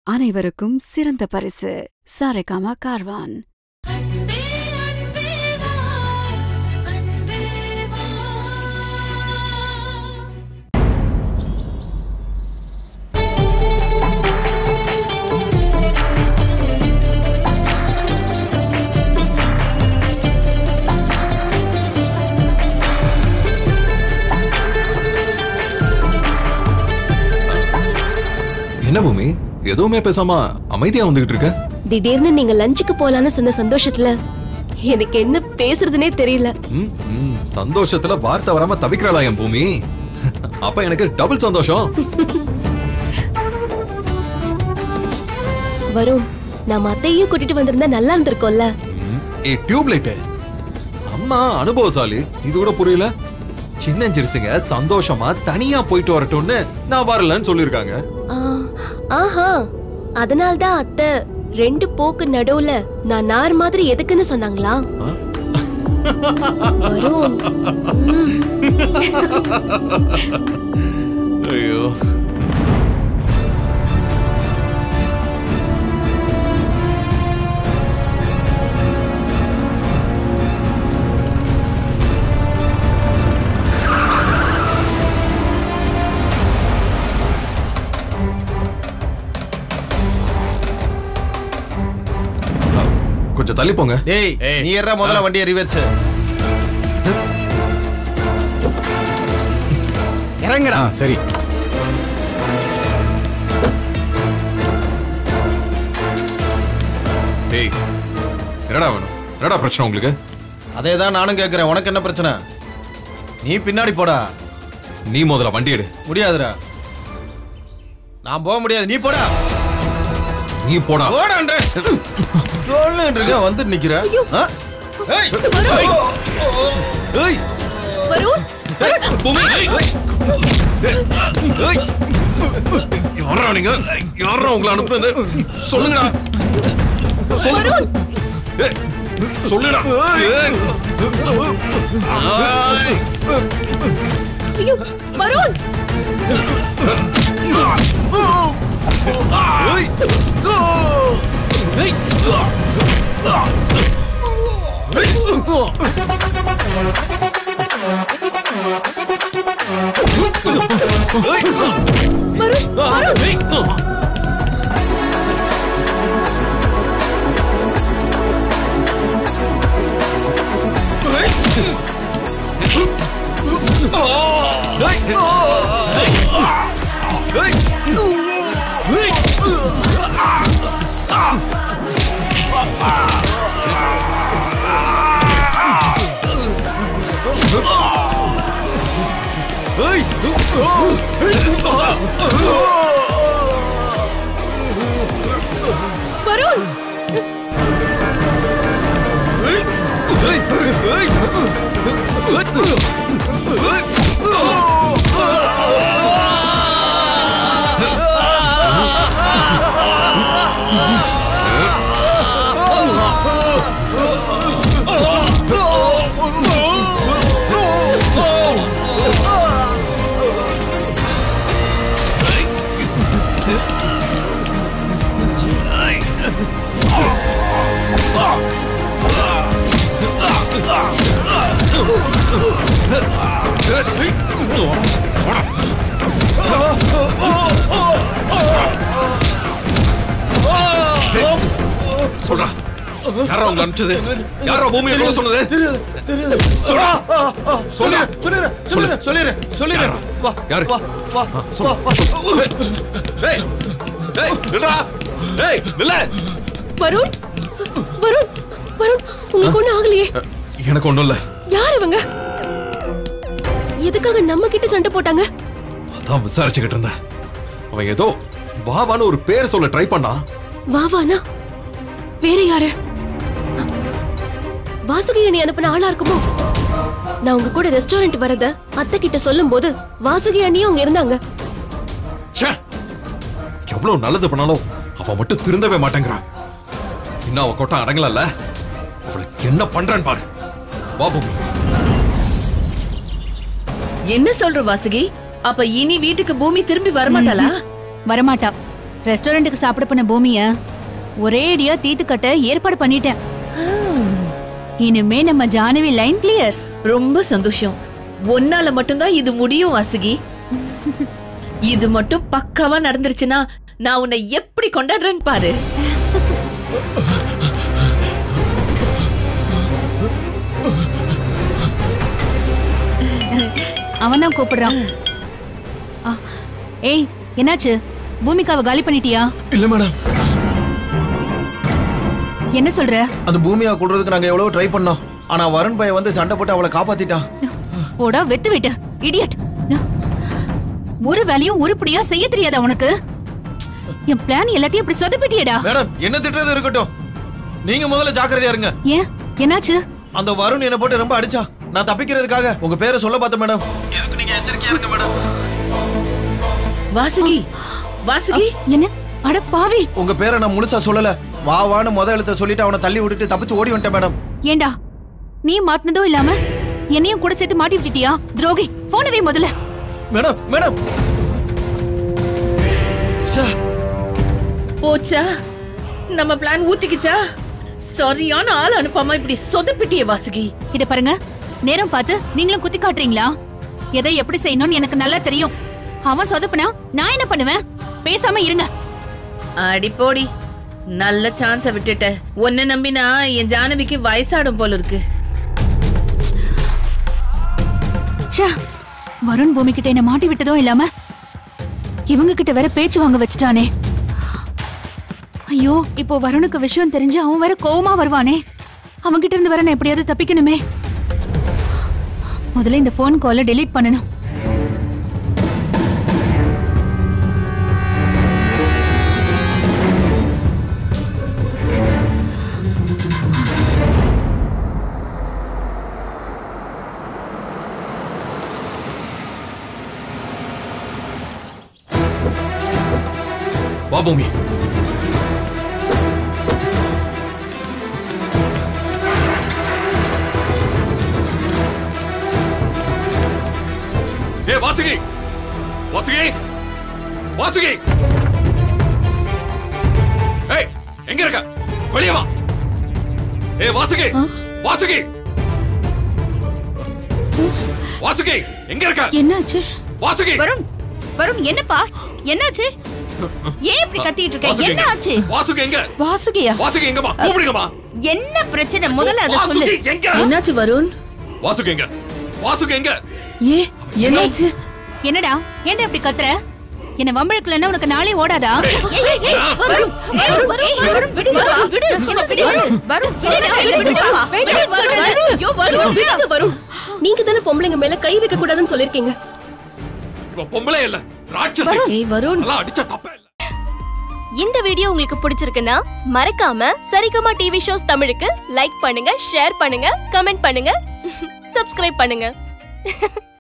அனைவருக்கும் சிறந்த பரிசு சாரேகாமா கார்வான் அன்பே அன்பே வா அன்பே வா என்ன பூமி எதுவுமே பேசாம அமைதியா வந்துகிட்டு இருக்க திடீர்னு நீங்க லஞ்சுக்கு போலான்னு சொன்ன சந்தோஷத்துல எனக்கு என்ன பேசுறதுனே தெரியல ம், ம், சந்தோஷத்துல வார்த்தை வராம தவிக்கிறாளா என் பூமி அப்ப எனக்கு டபுள் சந்தோஷம் வரும் நம்ம அத்தையும் கூட்டிட்டு வந்திருந்தா நல்லா இருந்திருக்கும்ல ம், ஏ டியூப்லைட் அம்மா அனுபவசாலி இது கூட புரியல சின்ன சிறுசுங்க சந்தோஷமா தனியா போயிட்டு வரட்டும்னு நான் வரலன்னு சொல்லிருக்காங்க ஆ, ஆஹா அதனால்தான் அத்தை ரெண்டு போக்கு நடுவுல நான் நார் மாதிரி எதுக்குன்னு சொன்னாங்களா வரும் ம், ஐயோ கொஞ்சம் தள்ளி போங்க டேய் நீ ஏறா முதல்ல வண்டியை ரிவர்ஸ் இறங்குடா சரி டேய் என்னடா வேணும் என்னடா பிரச்சனை உங்களுக்கு அதே தான் நானும் கேட்கிறேன் உனக்கு என்ன பிரச்சனை நீ பின்னாடி போடா நீ முதல்ல வண்டி எடு முடியாதுடா நான் போக முடியாது நீ போடா நீ போடா போடான்ற சொல்லுன்றீங்க வந்து நிக்கிற ஆ? ஏய்! ஏய்! வருண் யாரா நீங்க யாரா உங்களை அனுப்புனது சொல்லுங்கடா சொல்லு ஏய், சொல்லுடா ஏய். ஆய். ஐயோ வருண் ஏய். ஏய். ஏய். வருண் சொல்றா யாரா உங்களை அனுப்பிச்சது யாரா பூமியை கூட சொன்னது தெரியாது தெரியாது சொல்றா சொல்லு சொல்லிடுறேன் சொல்லிடுறேன் சொல்லிடுறேன் சொல்லிடுறேன் வா யாரு? வா வா வா வா ஏய் ஏய் நில்றா ஏய் நில்ல வருண் வருண் வருண் உங்களுக்கு ஒண்ணும் ஆகலையே எனக்கு ஒண்ணும் இல்ல யார் இவங்க எதுக்காக நம்ம கிட்ட சண்டை போட்டாங்க அதான் விசாரிச்சுக்கிட்டு இருந்தேன் அவன் ஏதோ வாவான்னு ஒரு பேர் சொல்ல ட்ரை பண்ணான் வாவானா வேற யாரு வாசுகி அணி அனுப்பின ஆளா இருக்குமோ நான் உங்க கூட ரெஸ்டாரண்ட் வரத அத்தை கிட்ட சொல்லும் போது வாசுகி அண்ணியும் அங்க இருந்தாங்க ச்சே எவ்வளவு நல்லது பண்ணாலும் அவ மட்டும் திருந்தவே மாட்டேங்கிறான் இன்னும் அவ கொட்டம் அடங்கலல்ல அவளுக்கு என்ன பண்றான்னு பாரு வா பூமி என்ன சொல்ற வாசுகி அப்ப இனி வீட்டுக்கு பூமி திரும்பி வரமாட்டாளா வரமாட்டா ரெஸ்டாரண்ட்டுக்கு சாப்பிட போன பூமிய ஒரே அடியா தீத்து கட்ட ஏற்பாடு பண்ணிட்டேன் இனிமே நம்ம ஜானவி லைன் கிளியர் ரொம்ப சந்தோஷம் ஒன்னால மட்டும்தான் இது முடியும் வாசுகி இது மட்டும் பக்காவா நடந்துருச்சுன்னா நான் உன்னை எப்படி கொண்டாடுறேன்னு பாரு அவன் தான் கூப்பிடுறான் ஆ, ஏய் என்னாச்சு பூமிகாவை காலி பண்ணிட்டியா இல்ல மேடம் என்ன சொல்ற அந்த பூமியா கொள்றதுக்கு நாங்க எவ்வளவு ட்ரை பண்ணோம் ஆனா வருண் பையன் வந்து சண்டை போட்டு அவளை காப்பாத்திட்டான் போடா வெத்து விட்டு இடியட் ஒரு வேலையும் உருப்படியா செய்ய தெரியாதா உனக்கு என் பிளான் எல்லாத்தையும் இப்படி சொதப்பிட்டியடா மேடம் என்ன திட்டுறது இருக்கட்டும் நீங்க முதல்ல ஜாக்கிரதையா இருங்க ஏன் என்னாச்சு அந்த வருண் என்ன போட்டு ரொம்ப அடிச்சா நான் தப்பிக்கிறதுக்காக உங்க பேரை சொல்ல பார்த்தேன் மேடம் எதுக்கு நீங்க எச்சரிக்கையா இருங்க மேடம் வாசுகி வாசுகி என்ன அட பாவி உங்க பேரை நான் முழுசா சொல்லல வா வான்னு முத எழுத்த சொல்லிட்டு அவனை தள்ளி விட்டுட்டு தப்பிச்சு ஓடி வந்துட்டேன் மேடம் ஏண்டா நீ மாட்டினதும் இல்லாம என்னையும் கூட சேர்த்து மாட்டி விட்டுட்டியா துரோகி போனவே முதல்ல மேடம் மேடம் ச்சே, போச்சா நம்ம பிளான் ஊத்திக்கிச்சா சரியான ஆள் அனுப்பாம இப்படி சொதப்பிட்டியே வாசுகி இத பாருங்க நேரம் பார்த்து நீங்களும் குத்தி காட்டுறீங்களா எதை எப்படி செய்யணும்னு எனக்கு நல்லா தெரியும் அவன் சொதப்புனா நான் என்ன பண்ணுவேன் பேசாம இருங்க அடி போடி நல்ல சான்ஸ விட்டுட்ட உன்னை நம்பினா என் ஜானவிக்கு வயசாடும் போல இருக்கு ச்சே வருண் பூமி கிட்ட என்ன மாட்டி விட்டதும் இல்லாம இவங்க கிட்ட வேற பேச்சு வாங்க வச்சுட்டானே ஐயோ இப்போ வருணுக்கு விஷயம் தெரிஞ்சு அவன் வேற கோவமா வருவானே அவன் கிட்ட இருந்து வேற நான் எப்படியாவது தப்பிக்கணுமே முதல்ல இந்த ஃபோன் காலை டெலீட் பண்ணணும் வா பூமி ஏ வாசுகி வாசுகி வாசுகி ஏய் எங்க இருக்க வெளிய வா ஏ வாசுகி வாசுகி வாசுகி எங்க இருக்க என்னாச்சு வாசுகி வருண் வருண் என்னப்பா என்னாச்சு ஏன் இப்படி கத்திட்டு இருக்க வாசுகி என்ன எங்க? ஆச்சு வாசுகி எங்க வாசுகியா வாசுகி எங்கம்மா கூப்பிடுங்கம்மா என்ன பிரச்சனை முதல்ல அத சொல்லு வாசுகி எங்க என்னாச்சு வருண் வாசுகி எங்க வாசுகி எங்க ஏ என்னாச்சு என்னடா ஏன்டா இப்படி கத்துற என்ன வம்பழுக்கலன்னா உனக்கு நாளே ஓடாதா ஏய், ஏய், ஏய், வருண், வருண், வருண், வருண், விடுடா, விடு, என்ன விடு, வருண், வருண், விடுடா, விடுடா, விடு, வருண், ஐயோ, வருண், விடாத, வருண். நீங்க தானே பொம்பளைங்க மேல கை வைக்க கூடாதுன்னு சொல்லிருக்கீங்க இவ பொம்பளை இல்ல ராட்சசி ஏய் வருண் நல்லா அடிச்ச தப்பே இல்ல இந்த வீடியோ உங்களுக்கு பிடிச்சிருக்குன்னா மறக்காம சரிகமா டிவி ஷோஸ் தமிழுக்கு லைக் பண்ணுங்க ஷேர் பண்ணுங்க கமெண்ட் பண்ணுங்க சப்ஸ்கிரைப் பண்ணுங்க